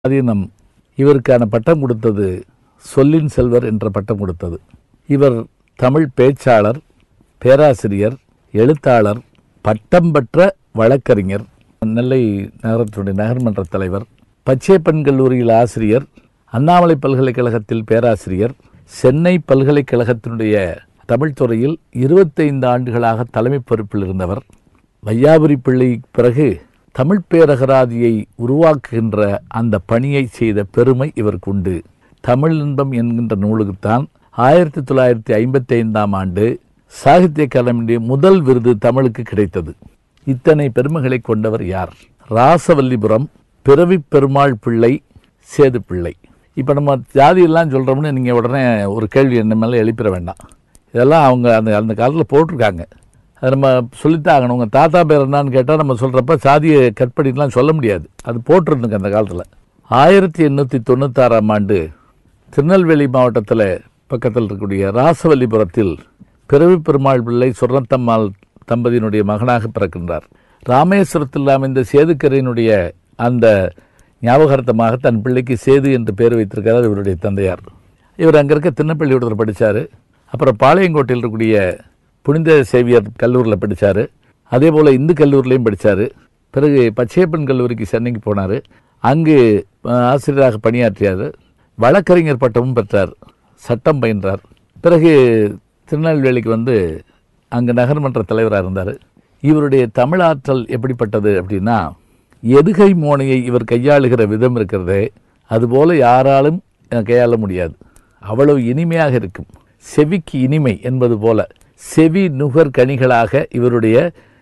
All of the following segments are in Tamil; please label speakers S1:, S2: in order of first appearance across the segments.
S1: அதீனம் இவருக்கான பட்டம் கொடுத்தது சொல்லின் செல்வர் என்ற பட்டம் கொடுத்தது இவர் தமிழ் பேச்சாளர் பேராசிரியர் எழுத்தாளர் பட்டம் பெற்ற வழக்கறிஞர் நெல்லை நகரத்தினுடைய நகர்மன்ற தலைவர் பச்சையப்பன் கல்லூரியில் ஆசிரியர் அண்ணாமலை பல்கலைக்கழகத்தில் பேராசிரியர் சென்னை பல்கலைக்கழகத்தினுடைய தமிழ் துறையில் இருபத்தைந்து ஆண்டுகளாக தலைமை பொறுப்பில் இருந்தவர் வையாபுரி பிள்ளை பிறகு தமிழ் பேரகராதியை உருவாக்குகின்ற அந்த பணியை செய்த பெருமை இவருக்கு உண்டு தமிழ் இன்பம் என்கின்ற நூலுக்குத்தான் ஆயிரத்தி தொள்ளாயிரத்தி ஐம்பத்தி ஐந்தாம் ஆண்டு சாகித்ய அகாடமியுடைய முதல் விருது தமிழுக்கு கிடைத்தது இத்தனை பெருமைகளை கொண்டவர் யார் ராசவல்லிபுரம் பிறவி பெருமாள் பிள்ளை சேது பிள்ளை இப்போ நம்ம ஜாதியெல்லாம் சொல்கிறோம்னு நீங்கள் உடனே ஒரு கேள்வி என்ன மேலே எழுப்பிட வேண்டாம் இதெல்லாம் அவங்க அந்த அந்த காலத்தில் போட்டிருக்காங்க அது நம்ம சொல்லித்தான் ஆகணும் உங்கள் தாத்தா பேர் என்னன்னு கேட்டால் நம்ம சொல்கிறப்ப சாதியை கட் பண்ணிட்டுலாம் சொல்ல முடியாது அது போட்டிருந்துங்க அந்த காலத்தில் ஆயிரத்தி எண்ணூற்றி தொண்ணூத்தாறாம் ஆண்டு திருநெல்வேலி மாவட்டத்தில் பக்கத்தில் இருக்கக்கூடிய ராசவல்லிபுரத்தில் பிறவி பெருமாள் பிள்ளை சுரணத்தம்மாள் தம்பதியினுடைய மகனாக பிறக்கின்றார் ராமேஸ்வரத்தில் அமைந்த சேதுக்கரையினுடைய அந்த ஞாபகார்த்தமாக தன் பிள்ளைக்கு சேது என்று பேர் வைத்திருக்கிறார் இவருடைய தந்தையார் இவர் அங்கே இருக்க திண்ணப்பள்ளிக்கூடத்தில் படித்தார் அப்புறம் பாளையங்கோட்டையில் இருக்கக்கூடிய புனித சேவியர் கல்லூரியில் படித்தார் அதே போல் இந்து கல்லூரிலையும் படித்தார் பிறகு பச்சையப்பன் கல்லூரிக்கு சென்னைக்கு போனார் அங்கு அஹ், ஆசிரியராக பணியாற்றியார் வழக்கறிஞர் பட்டமும் பெற்றார் சட்டம் பயின்றார் பிறகு திருநெல்வேலிக்கு வந்து அங்கே நகர்மன்ற தலைவராக இருந்தார் இவருடைய தமிழாற்றல் எப்படிப்பட்டது அப்படின்னா எதுகை மோனையை இவர் கையாளுகிற விதம் இருக்கிறதே அதுபோல யாராலும் அஹ், கையாள முடியாது அவ்வளவு இனிமையாக இருக்கும் செவிக்கு இனிமை என்பது போல செவி நுகர் கனிகளாக இவருடைய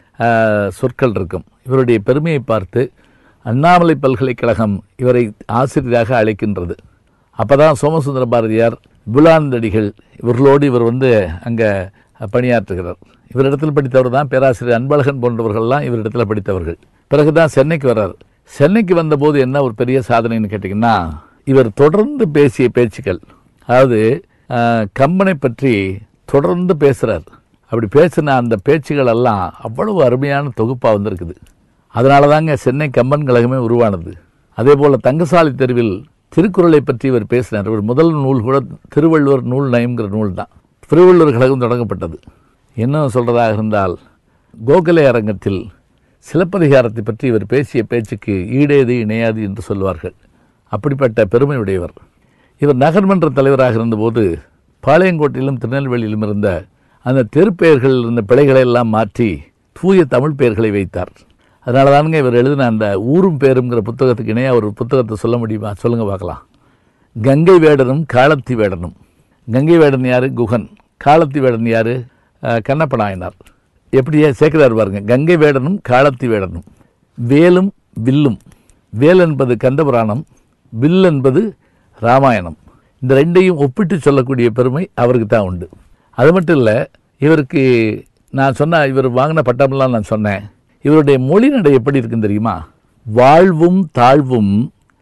S1: அஹ், சொற்கள் இருக்கும் இவருடைய பெருமையை பார்த்து அண்ணாமலை பல்கலைக்கழகம் இவரை ஆசிரியராக அழைக்கின்றது அப்பதான் சோமசுந்தர பாரதியார் புலாந்தடிகள் இவர்களோடு இவர் வந்து அங்கே பணியாற்றுகிறார் இவரிடத்தில் படித்தவர் தான் பேராசிரியர் அன்பழகன் போன்றவர்கள்லாம் இவரிடத்தில் படித்தவர்கள் பிறகுதான் சென்னைக்கு வர்றார் சென்னைக்கு வந்தபோது என்ன ஒரு பெரிய சாதனைன்னு கேட்டிங்கன்னா இவர் தொடர்ந்து பேசிய பேச்சுக்கள் அதாவது அஹ், கம்பனை பற்றி தொடர்ந்து பேசுகிறார் அப்படி பேசின அந்த பேச்சுகள் எல்லாம் அவ்வளவு அருமையான தொகுப்பாக வந்திருக்குது அதனால தாங்க சென்னை கம்பன் கழகமே உருவானது அதே போல் தங்கசாலை தெருவில் திருக்குறளை பற்றி இவர் பேசினார் இவர் முதல் நூல் கூட திருவள்ளுவர் நூல் நயம்ங்கிற நூல் தான் திருவள்ளுவர் கழகம் தொடங்கப்பட்டது என்ன சொல்றதாக இருந்தால் கோகலே அரங்கத்தில் சிலப்பதிகாரத்தை பற்றி இவர் பேசிய பேச்சுக்கு ஈடேது இணையாது என்று சொல்வார்கள் அப்படிப்பட்ட பெருமையுடையவர் இவர் நகர்மன்ற தலைவராக இருந்தபோது பாளையங்கோட்டையிலும் திருநெல்வேலியிலும் இருந்த அந்த தெருப்பெயர்களில் இருந்த பிழைகளை எல்லாம் மாற்றி தூய தமிழ் பெயர்களை வைத்தார் அதனால தானுங்க இவர் எழுதின அந்த ஊரும் பேருங்கிற புத்தகத்துக்கு இணையாக ஒரு புத்தகத்தை சொல்ல முடியுமா சொல்லுங்க பார்க்கலாம் கங்கை வேடனும் காலத்தி வேடனும் கங்கை வேடன் யாரு குகன் காலத்தி வேடன் யாரு அஹ், கண்ணப்ப நாயனார் எப்படியே சேர்க்கிறார் பாருங்க கங்கை வேடனும் காலத்தி வேடனும் வேலும் வில்லும் வேல் என்பது கந்தபுராணம் வில் என்பது ராமாயணம் இந்த ரெண்டையும் ஒப்பிட்டு சொல்லக்கூடிய பெருமை அவருக்கு தான் உண்டு அது மட்டும் இல்லை இவருக்கு நான் சொன்ன இவர் வாங்கின பட்டமெல்லாம் நான் சொன்னேன் இவருடைய மொழி நடை எப்படி இருக்குன்னு தெரியுமா வாழ்வும் தாழ்வும்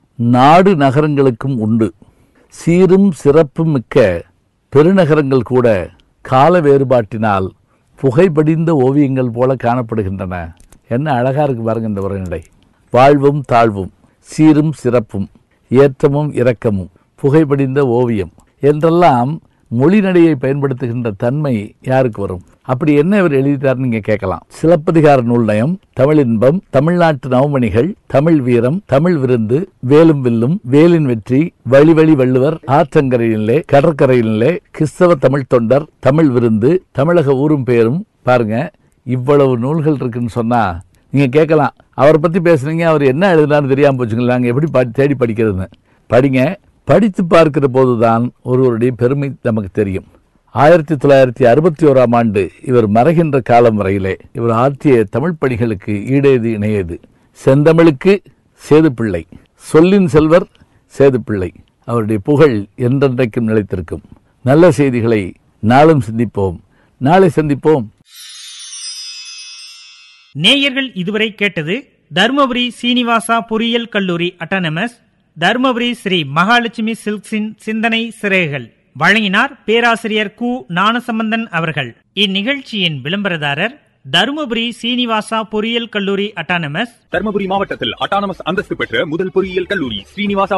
S1: நாடு நகரங்களுக்கும் உண்டு சீரும் சிறப்பும் மிக்க பெருநகரங்கள் கூட கால வேறுபாட்டினால் புகைப்படிந்த ஓவியங்கள் போல காணப்படுகின்றன என்ன அழகா இருக்கு பாருங்க இந்த உரைநடை வாழ்வும் தாழ்வும் சீரும் சிறப்பும் ஏற்றமும் இரக்கமும் புகைப்படிந்த ஓவியம் என்றெல்லாம் மொழி நடையை பயன்படுத்துகின்ற தன்மை யாருக்கு வரும் அப்படி என்ன இவர் எழுதிட்டார் நீங்க கேட்கலாம் சிலப்பதிகார நூல் நயம் தமிழின்பம் தமிழ்நாட்டு நவமணிகள் தமிழ் வீரம் தமிழ் விருந்து வேலும் வில்லும் வேலின் வெற்றி வழி வழி வள்ளுவர் ஆற்றங்கரையிலே கடற்கரையிலே கிறிஸ்தவ தமிழ் தொண்டர் தமிழ் விருந்து தமிழக ஊரும் பேரும் பாருங்க இவ்வளவு நூல்கள் இருக்குன்னு சொன்னா நீங்க கேட்கலாம் அவரை பத்தி பேசுனீங்க அவர் என்ன எழுதினான்னு தெரியாம போச்சுங்களா நாங்க எப்படி படி- தேடி படிக்கிறதுன்னு படிங்க படித்து பார்க்கிற போதுதான் ஒருவருடைய பெருமை நமக்கு தெரியும் ஆயிரத்தி தொள்ளாயிரத்தி அறுபத்தி ஓராம் ஆண்டு இவர் மறைகின்ற காலம் வரையிலே இவர் ஆற்றிய தமிழ் பணிகளுக்கு ஈடேது இணையது செந்தமிழுக்கு சேதுப்பிள்ளை சொல்லின் செல்வர் சேதுப்பிள்ளை அவருடைய புகழ் என்றென்றைக்கும் நிலைத்திருக்கும் நல்ல செய்திகளை நாளும் சிந்திப்போம் நாளை சந்திப்போம்
S2: நேயர்கள் இதுவரை கேட்டது தருமபுரி சீனிவாசா பொறியியல் கல்லூரி அட்டானமஸ் தருமபுரி ஸ்ரீ மகாலட்சுமி சில்க்ஸின் சிந்தனை சிறைகள் வழங்கினார் பேராசிரியர் கு ஞானசம்பந்தன் அவர்கள் இந்நிகழ்ச்சியின் விளம்பரதாரர் தருமபுரி சீனிவாசா பொறியியல் கல்லூரி அட்டானமஸ்
S3: தர்மபுரி மாவட்டத்தில் அட்டானமஸ் அந்தஸ்து பெற்ற முதல் பொறியியல் கல்லூரி ஸ்ரீனிவாசா